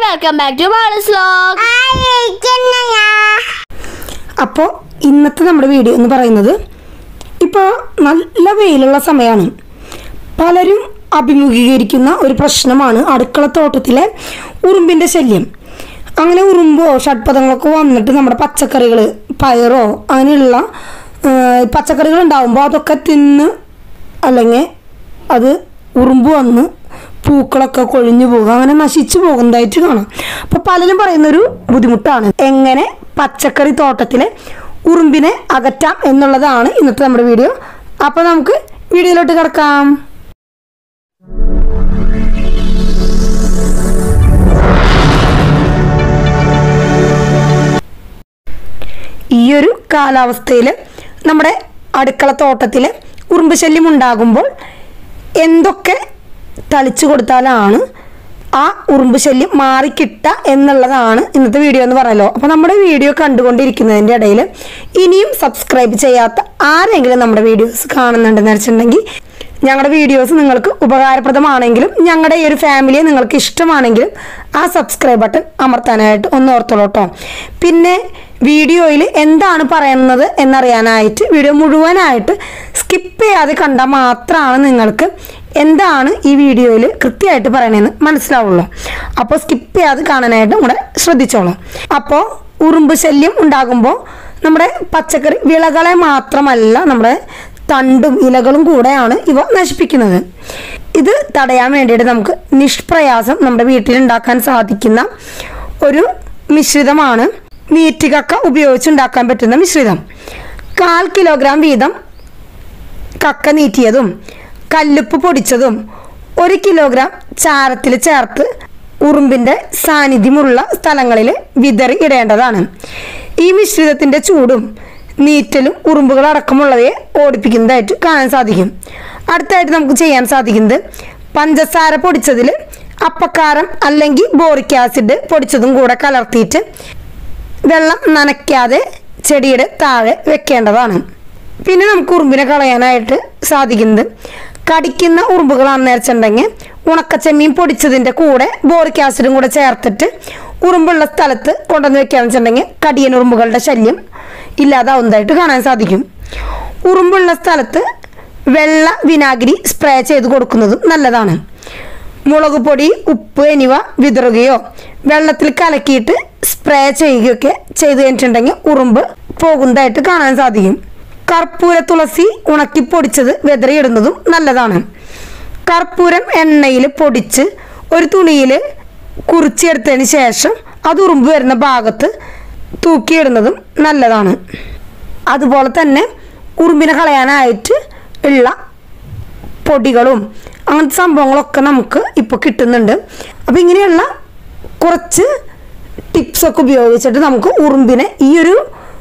welcome back to Bala's vlog അപ്പോൾ ഇന്നത്തെ നമ്മുടെ വീഡിയോ എന്ന് പറയുന്നത് ഇപ്പോൾ നല്ല വെയിലുള്ള സമയമാണ് പലരും അഭിമുഖീകരിക്കുന്ന ഒരു പ്രശ്നമാണ് അടുക്കളത്തോട്ടത്തിലെ ഉറുമ്പിൻ്റെ ശല്യം അങ്ങനെ ഉറുമ്പോ ഷഡ്പഥങ്ങളൊക്കെ വന്നിട്ട് നമ്മുടെ പച്ചക്കറികൾ പയറോ അങ്ങനെയുള്ള ആ, പച്ചക്കറികൾ ഉണ്ടാകുമ്പോൾ അതൊക്കെ തിന്ന് അല്ലെങ്കിൽ അത് ഉറുമ്പ് വന്ന് പൂക്കളൊക്കെ കൊഴിഞ്ഞു പോകുക അങ്ങനെ നശിച്ചു പോകുന്നതായിട്ട് കാണാം അപ്പോൾ പലരും പറയുന്നൊരു ബുദ്ധിമുട്ടാണ് എങ്ങനെ പച്ചക്കറി തോട്ടത്തിലെ ഉറുമ്പിനെ അകറ്റാം എന്നുള്ളതാണ് ഇന്നത്തെ നമ്മുടെ വീഡിയോ അപ്പോൾ നമുക്ക് വീഡിയോയിലോട്ട് കിടക്കാം ഈ ഒരു കാലാവസ്ഥയിൽ നമ്മുടെ അടുക്കള തോട്ടത്തിൽ ഉറുമ്പ് ശല്യം ഉണ്ടാകുമ്പോൾ എന്തൊക്കെ തളിച്ചു കൊടുത്താലാണ് ആ ഉറുമ്പ് ശല്യം മാറിക്കിട്ട എന്നുള്ളതാണ് ഇന്നത്തെ വീഡിയോ എന്ന് പറയല്ലോ അപ്പോൾ നമ്മുടെ വീഡിയോ കണ്ടുകൊണ്ടിരിക്കുന്നതിൻ്റെ ഇടയിൽ ഇനിയും സബ്സ്ക്രൈബ് ചെയ്യാത്ത ആരെങ്കിലും നമ്മുടെ വീഡിയോസ് കാണുന്നുണ്ടെന്ന് വെച്ചിട്ടുണ്ടെങ്കിൽ ഞങ്ങളുടെ വീഡിയോസ് നിങ്ങൾക്ക് ഉപകാരപ്രദമാണെങ്കിലും ഞങ്ങളുടെ ഈ ഒരു ഫാമിലിയെ നിങ്ങൾക്ക് ഇഷ്ടമാണെങ്കിലും ആ സബ്സ്ക്രൈബ് ബട്ടൺ അമർത്താനായിട്ട് ഒന്ന് ഓർത്തോളൂ കേട്ടോ പിന്നെ വീഡിയോയിൽ എന്താണ് പറയുന്നത് എന്നറിയാനായിട്ട് വീഡിയോ മുഴുവനായിട്ട് സ്കിപ്പ് ചെയ്യാതെ കണ്ടാൽ മാത്രമാണ് നിങ്ങൾക്ക് എന്താണ് ഈ വീഡിയോയിൽ കൃത്യമായിട്ട് പറയണതെന്ന് മനസ്സിലാവുള്ളൂ അപ്പോൾ സ്കിപ്പ് ചെയ്യാതെ കാണാനായിട്ട് കൂടെ ശ്രദ്ധിച്ചോളൂ അപ്പോൾ ഉറുമ്പ് ശല്യം ഉണ്ടാകുമ്പോൾ നമ്മുടെ പച്ചക്കറി വിളകളെ മാത്രമല്ല നമ്മുടെ തണ്ടും ഇലകളും കൂടെയാണ് ഇവ നശിപ്പിക്കുന്നത് ഇത് തടയാൻ വേണ്ടിയിട്ട് നമുക്ക് നിഷ്പ്രയാസം നമ്മുടെ വീട്ടിൽ ഉണ്ടാക്കാൻ സാധിക്കുന്ന ഒരു മിശ്രിതമാണ് മീറ്റ് കക്ക ഉപയോഗിച്ചുണ്ടാക്കാൻ പറ്റുന്ന മിശ്രിതം കാൽ കിലോഗ്രാം വീതം കക്ക നീറ്റിയതും കല്ലുപ്പ് പൊടിച്ചതും ഒരു കിലോഗ്രാം ചാരത്തിൽ ചേർത്ത് ഉറുമ്പിൻ്റെ സാന്നിധ്യമുള്ള സ്ഥലങ്ങളിൽ വിതറി ഇടേണ്ടതാണ് ഈ മിശ്രിതത്തിൻ്റെ ചൂടും നീറ്റലും ഉറുമ്പുകൾ അടക്കമുള്ളവയെ ഓടിപ്പിക്കുന്നതായിട്ട് കാണാൻ സാധിക്കും അടുത്തായിട്ട് നമുക്ക് ചെയ്യാൻ സാധിക്കുന്നത് പഞ്ചസാര പൊടിച്ചതിൽ അപ്പക്കാരം അല്ലെങ്കിൽ ബോറിക് ആസിഡ് പൊടിച്ചതും കൂടെ കലർത്തിയിട്ട് വെള്ളം നനയ്ക്കാതെ ചെടിയുടെ താഴെ വെക്കേണ്ടതാണ് പിന്നെ നമുക്ക് ഉറുമ്പിനെ കളയാനായിട്ട് സാധിക്കുന്നത് കടിക്കുന്ന ഉറുമ്പുകളാണെന്ന് വെച്ചിട്ടുണ്ടെങ്കിൽ ഉണക്കച്ചെമ്മീൻ പൊടിച്ചതിൻ്റെ കൂടെ ബോറിക് ആസിഡും കൂടെ ചേർത്തിട്ട് ഉറുമ്പുള്ള സ്ഥലത്ത് കൊണ്ടുവന്ന് വെക്കുകയെന്ന് വെച്ചിട്ടുണ്ടെങ്കിൽ കടിയൻ ഉറുമ്പുകളുടെ ശല്യം ഇല്ലാതാവുന്നതായിട്ട് കാണാൻ സാധിക്കും ഉറുമ്പുള്ള സ്ഥലത്ത് വെള്ള വിനാഗിരി സ്പ്രേ ചെയ്ത് കൊടുക്കുന്നതും നല്ലതാണ് മുളക് പൊടി ഉപ്പ് എന്നിവ വിതറുകയോ വെള്ളത്തിൽ കലക്കിയിട്ട് സ്പ്രേ ചെയ്യുകയൊക്കെ ചെയ്ത് കഴിഞ്ഞിട്ടുണ്ടെങ്കിൽ ഉറുമ്പ് പോകുന്നതായിട്ട് കാണാൻ സാധിക്കും കർപ്പൂര തുളസി ഉണക്കി പൊടിച്ചത് വിതറിയിടുന്നതും നല്ലതാണ് കർപ്പൂരം എണ്ണയിൽ പൊടിച്ച് ഒരു തുണിയിൽ കുറിച്ചെടുത്തതിന് ശേഷം അത് ഉറുമ്പ് വരുന്ന ഭാഗത്ത് തൂക്കിയിടുന്നതും നല്ലതാണ് അതുപോലെ തന്നെ ഉറുമ്പിനെ കളയാനായിട്ട് ഉള്ള പൊടികളും അങ്ങനത്തെ സംഭവങ്ങളൊക്കെ നമുക്ക് ഇപ്പോൾ കിട്ടുന്നുണ്ട് അപ്പോൾ ഇങ്ങനെയുള്ള കുറച്ച് ടിപ്സൊക്കെ ഉപയോഗിച്ചിട്ട് നമുക്ക് ഉറുമ്പിനെ ഈ ഒരു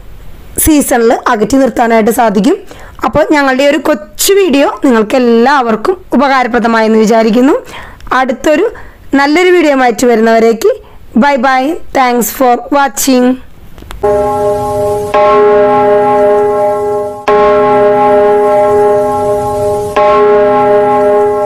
സീസണിൽ അകറ്റി നിർത്താനായിട്ട് സാധിക്കും അപ്പോൾ ഞങ്ങളുടെ ഈ ഒരു കൊച്ചു വീഡിയോ നിങ്ങൾക്ക് എല്ലാവർക്കും ഉപകാരപ്രദമായെന്ന് വിചാരിക്കുന്നു അടുത്തൊരു നല്ലൊരു വീഡിയോ ആയിട്ട് വരുന്നവരേക്ക് bye bye thanks for watching